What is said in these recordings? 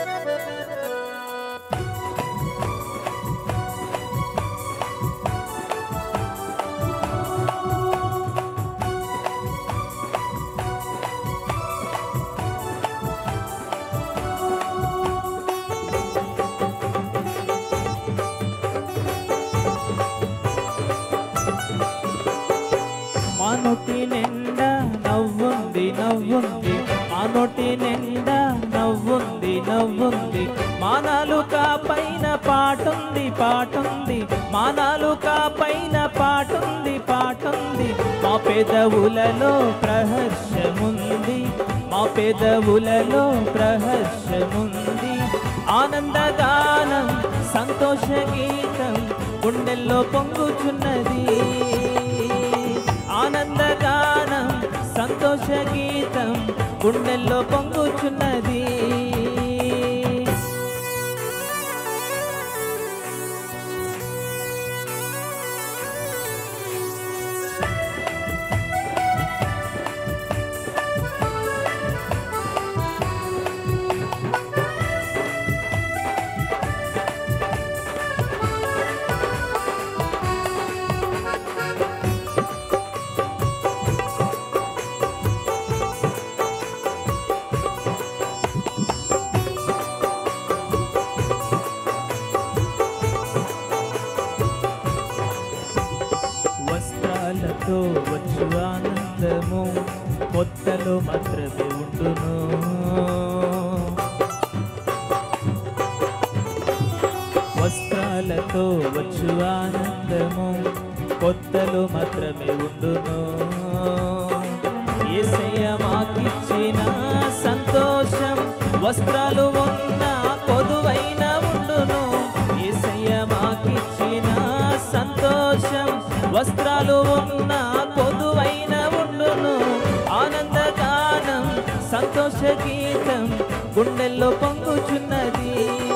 మా నోటి నిండా నవ్వుంది నవ్వుంది మా నోటి నిండా నవ్వుంది నవ్వుంది మా నాలుక పైన పాటుంది పాటుంది మా నాలుక పైన పాటుంది పాటుంది మా పెదవులలో ప్రహర్షముంది మా పెదవులలో ప్రహర్షముంది ఆనందగానం సంతోష గీతం గుండెల్లో పొంగుచున్నది ఆనందగానం సంతోష గీతం గుండెల్లో పొంగుచున్నది వస్త్రాలతో వచ్చు ఆనందము కొత్తలో మాత్రమే ఉండును వస్త్రాలతో వచ్చు ఆనందము కొత్తలో మాత్రమే ఉండును ఏసయ్య మాకిచ్చిన సంతోషం వస్త్రాలు ఉన్న కొదువైన ఉండును ఏసయ్య మాకిచ్చిన సంతోషం వస్త్రాలు ఉన్న కొదువైన ఉండును ఆనందగానం సంతోష గీతం గుండెల్లో పొంగుచున్నది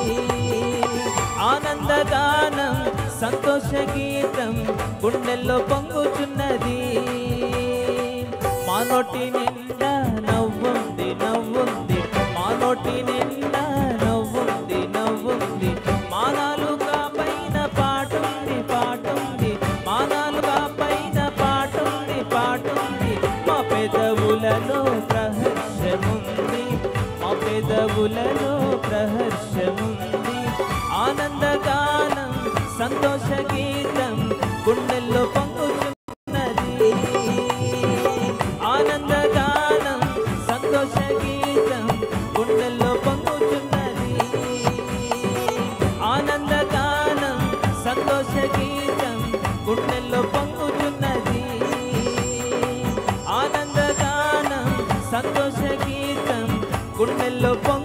ఆనందగానం సంతోష గీతం గుండెల్లో పొంగుచున్నది మా నోటి నిండా నవ్వుంది నవ్వుంది మా నోటి నిండా నవ్వుంది నవ్వుంది మా నాలుక పైన పాటుంది పాటుంది మా నాలుక పైన పాటుంది పాటుంది మా పెదవులలో ప్రహర్షముంది మా పెదవులలో ప్రహర్షముంది ఆనందగానం సంతోష గీతం గుండెల్లో పొంగుచున్నది ఆనందగానం సంతోష గీతం గుండెల్లో పొంగుచున్నది ఆనందగానం సంతోష గీతం గుండెల్లో పొంగుచున్నది ఆనందగానం సంతోష గీతం గుండెల్లో పొంగు